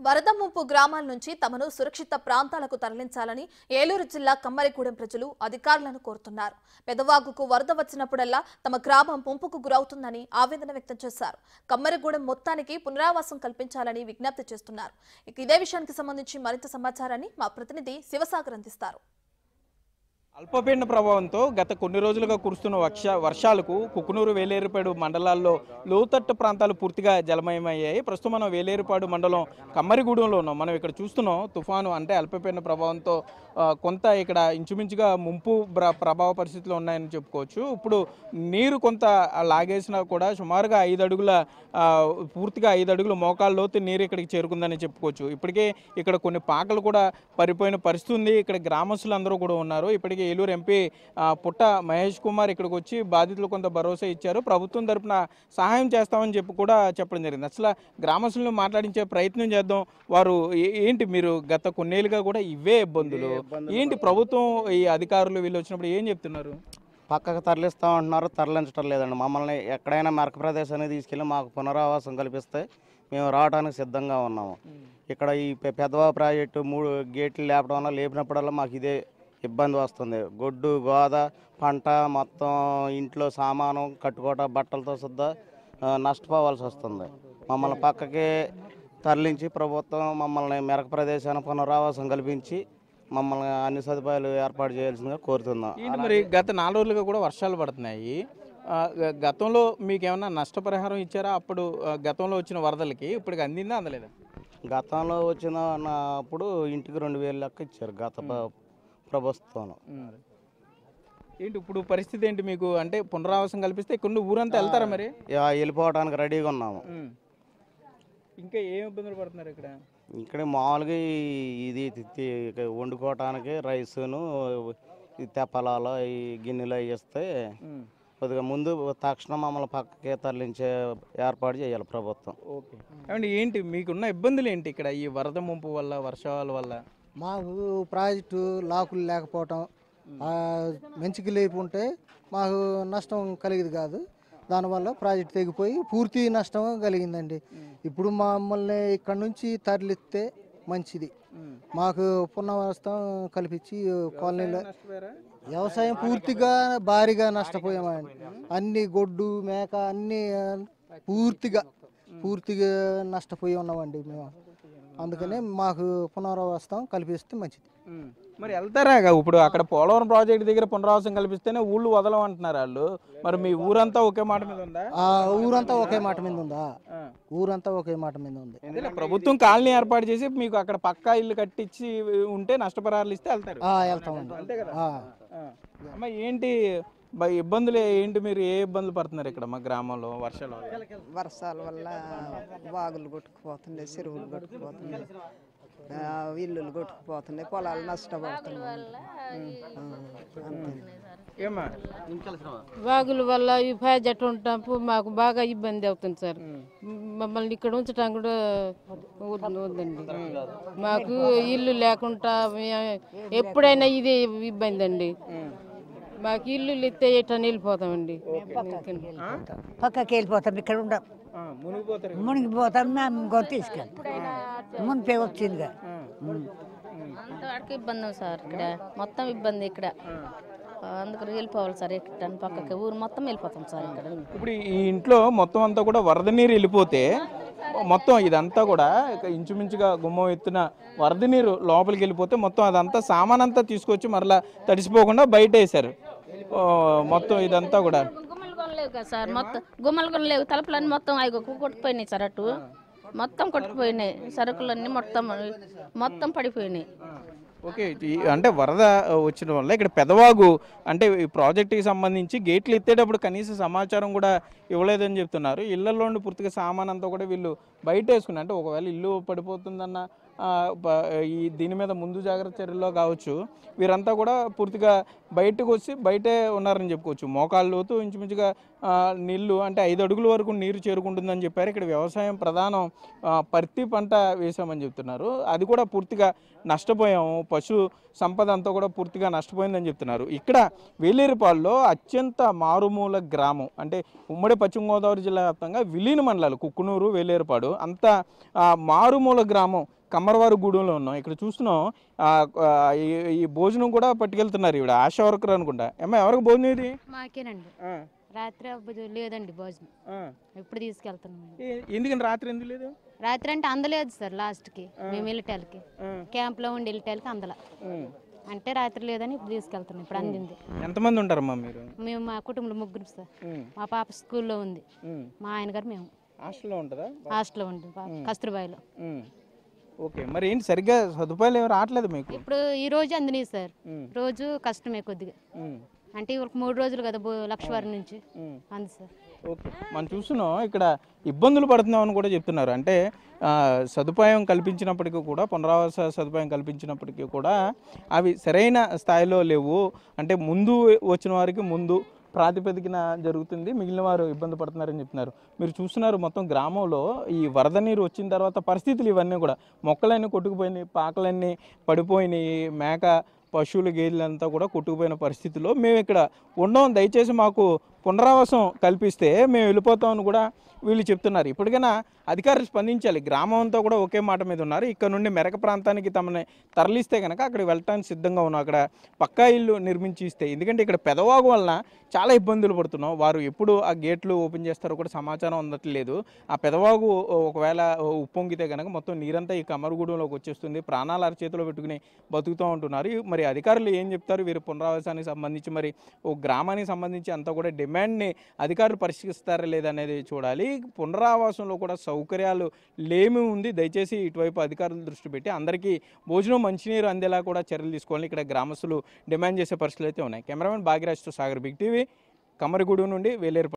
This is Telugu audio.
వరద ముంపు గ్రామాల నుంచి తమను సురక్షిత ప్రాంతాలకు తరలించాలని ఏలూరు జిల్లా కమ్మరిగూడెం ప్రజలు అధికారులను కోరుతున్నారు పెదవాగుకు వరద వచ్చినప్పుడల్లా తమ గ్రామం ముంపుకు గురవుతుందని ఆవేదన వ్యక్తం చేశారు కమ్మరిగూడెం మొత్తానికి పునరావాసం కల్పించాలని విజ్ఞప్తి చేస్తున్నారు ఇక ఇదే విషయానికి సంబంధించి మరింత సమాచారాన్ని మా ప్రతినిధి శివసాగర్ అందిస్తారు అల్పపీడన ప్రభావంతో గత కొన్ని రోజులుగా కురుస్తున్న వర్ష వర్షాలకు కుకునూరు వేలేరుపాడు మండలాల్లో లోతట్టు ప్రాంతాలు పూర్తిగా జలమయమయ్యాయి ప్రస్తుతం మనం వేలేరుపాడు మండలం కమ్మరిగూడెంలో ఉన్నాం మనం ఇక్కడ చూస్తున్నాం తుఫాను అంటే అల్పపీడన ప్రభావంతో ఆ, కొంత ఇక్కడ ఇంచుమించుగా ముంపు ప్ర- ప్రభావ పరిస్థితులు ఉన్నాయని చెప్పుకోవచ్చు ఇప్పుడు నీరు కొంత లాగేసినా కూడా సుమారుగా ఐదు అడుగుల ఆ, పూర్తిగా ఐదు అడుగుల మోకాళ్ళ లోతు నీరు ఇక్కడికి చేరుకుందని చెప్పుకోవచ్చు ఇప్పటికే ఇక్కడ కొన్ని పాకలు కూడా పరిపోయిన పరిస్థితి ఉంది ఇక్కడ గ్రామస్తులు అందరూ కూడా ఉన్నారు ఇప్పటికే ఏలూరు ఎంపీ ఆ, పుట్ట మహేష్ కుమార్ ఇక్కడికి వచ్చి బాధితులు కొంత భరోసా ఇచ్చారు ప్రభుత్వం తరపున సహాయం చేస్తామని చెప్పి కూడా చెప్పడం జరిగింది అసలు గ్రామస్తులను మాట్లాడించే ప్రయత్నం చేద్దాం వారు ఏ- ఏంటి మీరు గత కొన్నేళ్ళుగా కూడా ఇవే ఇబ్బందులు ఏంటి ప్రభుత్వం ఈ అధికారులు వీళ్ళు వచ్చినప్పుడు ఏం చెప్తున్నారు పక్కకు తరలిస్తామంటున్నారు తరలించడం లేదండి మమ్మల్ని ఎక్కడైనా మెరక ప్రదేశానికి తీసుకెళ్ళి మాకు పునరావాసం కల్పిస్తే మేము రావడానికి సిద్ధంగా ఉన్నాము ఇక్కడ ఈ పె- పెద్దవా ప్రాజెక్టు మూడు గేట్లు లేపడం వల్ల లేపినప్పుడల్లా మాకు ఇదే ఇబ్బంది వస్తుంది గొడ్డు గోద పంట మొత్తం ఇంట్లో సామాను కట్టుకోట బట్టలతో సుద్దా ఆ, నష్టపోవాల్సి వస్తుంది మమ్మల్ని పక్కకి తరలించి ప్రభుత్వం మమ్మల్ని మెరక ప్రదేశాన్ని పునరావాసం కల్పించి మమ్మల్ని అన్ని సదుపాయాలు ఏర్పాటు చేయాల్సిందిగా కోరుతున్నాం ఏంటి మరి గత నాలుగు రోజులుగా కూడా వర్షాలు పడుతున్నాయి ఆ, గ- గతంలో మీకు ఏమన్నా నష్టపరిహారం ఇచ్చారా అప్పుడు ఆ, గతంలో వచ్చిన వరదలకి ఇప్పటికి అందిందా అందలేదా గతంలో వచ్చిన అప్పుడు ఇంటికి రెండు వేలు లెక్క ఇచ్చారు గత ప్ర- ప్రభుత్వంలో ఏంటి ఇప్పుడు పరిస్థితి ఏంటి మీకు అంటే పునరావాసం కల్పిస్తే ఇక్కడ నుండి ఊరంతా వెళ్తారా మరి ఇక వెళ్ళిపోవడానికి రెడీగా ఉన్నాము ఇంకా ఏం ఇబ్బందులు పడుతున్నారు ఇక్కడ ఇక్కడ మామూలుగా ఈ- ఇది తి- తి- ఇక వండుకోవటానికి రైసును ఈ తెప్పలాలు ఈ గిన్నెలు అవి ఇస్తే కొద్దిగా ముందు తక్షణం మమ్మల్ని పక్కకే తరలించే ఏర్పాటు చేయాలి ప్రభుత్వం ఓకే ఏమండి ఏంటి మీకున్న ఇబ్బందులు ఏంటి ఇక్కడ ఈ వరద ముంపు వల్ల వర్షాల వల్ల మాకు ప్రాజెక్టు లాకులు లేకపోవటం ఆ, మంచికి లేకుంటే మాకు నష్టం కలిగేది కాదు దానివల్ల ప్రాజెక్ట్ తెగిపోయి పూర్తి నష్టం కలిగిందండి ఇప్పుడు మమ్మల్ని ఇక్కడ నుంచి తరలిస్తే మంచిది మాకు పునర్వాసం కల్పించి కాలనీలో వ్యవసాయం పూర్తిగా భారీగా నష్టపోయామండి అన్ని గొడ్డు మేక అన్ని ఆ, పూర్తిగా పూర్తిగా నష్టపోయి ఉన్నామండి మేము అందుకనే మాకు పునరావాసం కల్పిస్తే మంచిది మరి వెళ్తారా ఇక ఇప్పుడు అక్కడ పోలవరం ప్రాజెక్ట్ దగ్గర పునరావాసం కల్పిస్తేనే ఊళ్ళు వదలం అంటున్నారు వాళ్ళు మరి మీ ఊరంతా ఒకే మాట మీద ఉందా ఆ ఊరంతా ఒకే మాట మీద ఉందా ఆ. ఊరంతా ఒకే మాట మీద ఉంది ఎందుకంటే ప్రభుత్వం కాలనీ ఏర్పాటు చేసి మీకు అక్కడ పక్కా ఇల్లు కట్టించి ఉంటే నష్టపరిహారాలు ఇస్తే వెళ్తారు ఆ, వెళ్తామండి అంతే కదా ఆ. ఆ. అమ్మ ఏంటి బ- ఇబ్బందులు ఏంటి మీరు ఏ ఇబ్బందులు పడుతున్నారు ఇక్కడ మా గ్రామంలో వర్షాల వల్ల వర్షాల వల్ల వాగులు కొట్టుకుపోతున్నాయి చెరువులు కొట్టుకుపోతున్నాయి ఆ, ఇల్లులు కొట్టుకుపోతున్నాయి పొలాలు నష్టపోతున్నాయి ఆ, అంతే ఏమా వాగుల వల్ల ఈ ప్రాజెక్ట్ ఉండటం మాకు బాగా ఇబ్బంది అవుతుంది సార్ మమ్మల్ని ఇక్కడ ఉంచడం కూడా వద్దు- వద్దండి మాకు ఇల్లు లేకుండా మే- ఎప్పుడైనా ఇది ఇబ్బంది అండి మాకు ఇల్లు ఇస్తే ఎట్లా వెళ్ళిపోతామండి పక్కకి వెళ్ళిపోతాం ఇక్కడ ఉండం ఆ, మునిగిపోతారు మునిగిపోతాం మేము ఇంకో తీసుకెళ్తాం మునిపే వచ్చిందిగా అంతవరకు ఇబ్బంది ఉంది సార్ ఇక్కడ మొత్తం ఇబ్బంది ఇక్కడ అందుకని వెళ్ళిపోవాలి సార్ ఇక్కడ పక్కకి ఊరు మొత్తం వెళ్ళిపోతాం సార్ ఇక్కడ ఇప్పుడు ఈ ఇంట్లో మొత్తం అంతా కూడా వరద నీరు వెళ్ళిపోతే మొత్తం ఇదంతా కూడా ఇక ఇంచుమించుగా గుమ్మం ఎత్తున వరద నీరు లోపలికి వెళ్ళిపోతే మొత్తం అదంతా సామాన్ అంతా తీసుకొచ్చి మరలా తడిసిపోకుండా బయట వేశారు ఓ, మొత్తం ఇదంతా కూడా గుమ్మలు కొనలేవు కదా సార్ మొత్తం గుమ్మలు కొనలేవు తలుపులన్నీ మొత్తం అవి కొట్టుకుపోయినాయి సార్ అటు మొత్తం కొట్టుకుపోయినాయి సరుకులన్నీ మొత్తం మొత్తం పడిపోయినాయి ఓకే ఈ- అంటే వరద వచ్చిన వల్ల ఇక్కడ పెదవాగు అంటే ఈ ప్రాజెక్టుకి సంబంధించి గేట్లు ఎత్తేటప్పుడు కనీస సమాచారం కూడా ఇవ్వలేదని చెప్తున్నారు ఇళ్లలో నుండి పూర్తిగా సామాన్ అంతా కూడా వీళ్ళు బయట వేసుకున్నారు అంటే ఒకవేళ ఇల్లు పడిపోతుందన్న ఆ, ప- ఈ దీని మీద ముందు జాగ్రత్త చర్యల్లో కావచ్చు వీరంతా కూడా పూర్తిగా బయటకు వచ్చి బయటే ఉన్నారని చెప్పుకోవచ్చు మోకాళ్ళ లోతు ఇంచుమించుగా ఆ, నీళ్లు అంటే ఐదు అడుగుల వరకు నీరు చేరుకుంటుందని చెప్పారు ఇక్కడ వ్యవసాయం ప్రధానం ఆ, పత్తి పంట వేసామని చెప్తున్నారు అది కూడా పూర్తిగా నష్టపోయాము పశు సంపద అంతా కూడా పూర్తిగా నష్టపోయిందని చెప్తున్నారు ఇక్కడ వేలేరుపాడులో అత్యంత మారుమూల గ్రామం అంటే ఉమ్మడి పశ్చిమ గోదావరి జిల్లా వ్యాప్తంగా విలీన మండలాలు కుక్కునూరు వేలేరుపాడు అంత ఆ, మారుమూల గ్రామం కమ్మరవారు గూడెంలో ఉన్నాం ఇక్కడ చూస్తున్నాం ఆ, ఆ, ఈ- ఈ భోజనం కూడా పట్టుకెళ్తున్నారు ఇవిడ ఆశా వర్కర్ అనుకుంటా ఏమ్మా ఎవరికి భోజనం ఇది మాకేనండి ఆ, రాత్రి అవ్వదు లేదండి భోజనం ఆ. ఎప్పుడు తీసుకెళ్తున్నాం ఏ- ఎందుకని రాత్రి ఎందుకు లేదు రాత్రి అంటే అందలేదు సార్ లాస్ట్కి మేము వెళ్ళటానికి ఆ. క్యాంప్లో ఉండి వెళ్ళటానికి అందల ఉమ్. అంటే రాత్రి లేదని ఇప్పుడు తీసుకెళ్తున్నాం ఇప్పుడు అందింది ఎంతమంది ఉంటారమ్మా మీరు మేము మా కుటుంబంలో ముగ్గురు సార్ ఉమ్, మా పాప స్కూల్లో ఉంది ఉమ్. మా ఆయన గారు మేము హాస్టల్లో ఉంటుందా హాస్టల్లో ఉంది పాప కస్తూర్బాయిలో ఉమ్. ఓకే మరి ఏంటి సరిగ్గా సదుపాయాలు ఏమి రావట్లేదు మీకు ఇప్పుడు ఈ రోజు అందినాయి సార్ ఉమ్. రోజు కష్టమే కొద్దిగా ఉమ్. అంటే ఇవాళ మూడు రోజులు కదా బో- లక్షవారం నుంచి ఉమ్. అంది సార్ ఓకే మనం చూస్తున్నాం ఇక్కడ ఇబ్బందులు పడుతున్నామని కూడా చెప్తున్నారు అంటే ఆ, సదుపాయం కల్పించినప్పటికీ కూడా పునరావాస సదుపాయం కల్పించినప్పటికీ కూడా అవి సరైన స్థాయిలో లేవు అంటే ముందు వచ్చిన వారికి ముందు ప్రాతిపదికన జరుగుతుంది మిగిలిన వారు ఇబ్బంది పడుతున్నారని చెప్తున్నారు మీరు చూస్తున్నారు మొత్తం గ్రామంలో ఈ వరద నీరు వచ్చిన తర్వాత పరిస్థితులు ఇవన్నీ కూడా మొక్కలన్నీ కొట్టుకుపోయినాయి పాకలన్నీ పడిపోయినాయి మేక పశువులు గేదెలంతా కూడా కొట్టుకుపోయిన పరిస్థితిలో మేము ఇక్కడ ఉండం దయచేసి మాకు పునరావాసం కల్పిస్తే మేము వెళ్ళిపోతామని కూడా వీళ్ళు చెప్తున్నారు ఇప్పటికైనా అధికారులు స్పందించాలి గ్రామం అంతా కూడా ఒకే మాట మీద ఉన్నారు ఇక్కడ నుండి మెరక ప్రాంతానికి తమని తరలిస్తే కనుక అక్కడ వెళ్ళటానికి సిద్ధంగా ఉన్నాం అక్కడ పక్కా ఇల్లు నిర్మించి ఇస్తే ఎందుకంటే ఇక్కడ పెదవాగు వలన చాలా ఇబ్బందులు పడుతున్నాం వారు ఎప్పుడు ఆ గేట్లు ఓపెన్ చేస్తారో కూడా సమాచారం అందట్లేదు ఆ పెదవాగు ఒకవేళ ఉప్పొంగితే కనుక మొత్తం నీరంతా ఈ కమరగూడెంలోకి వచ్చేస్తుంది ప్రాణాలు అరచేతిలో పెట్టుకుని బతుకుతూ ఉంటున్నారు మరి అధికారులు ఏం చెప్తారు వీరి పునరావాసానికి సంబంధించి మరి ఓ గ్రామానికి సంబంధించి అంతా కూడా డిమాండ్ని అధికారులు పరిష్కరిస్తారా లేదనేది చూడాలి పునరావాసంలో కూడా సౌకర్యాలు లేమి ఉంది దయచేసి ఇటువైపు అధికారులు దృష్టి పెట్టి అందరికీ భోజనం మంచినీరు అందేలా కూడా చర్యలు తీసుకోవాలి ఇక్కడ గ్రామస్తులు డిమాండ్ చేసే పరిస్థితులు అయితే ఉన్నాయి కెమెరామెన్ భాగ్యరాజ్తో సాగర్ బిగ్ టీవీ కమ్మరిగూడెం నుండి వేలేరు